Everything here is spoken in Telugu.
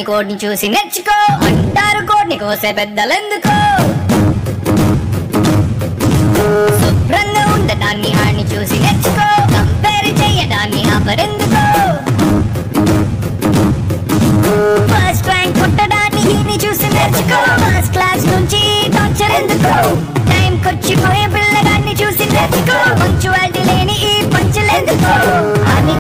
ఉండదని కోడిని చూసి నేర్చుకో అంటారు కోడిని కోసే పెద్దలెందుకో శుభ్రంగా ఉండటాన్ని ఆడిని చూసి నేర్చుకో కంపేర్ చేయడాన్ని ఆపరెందుకో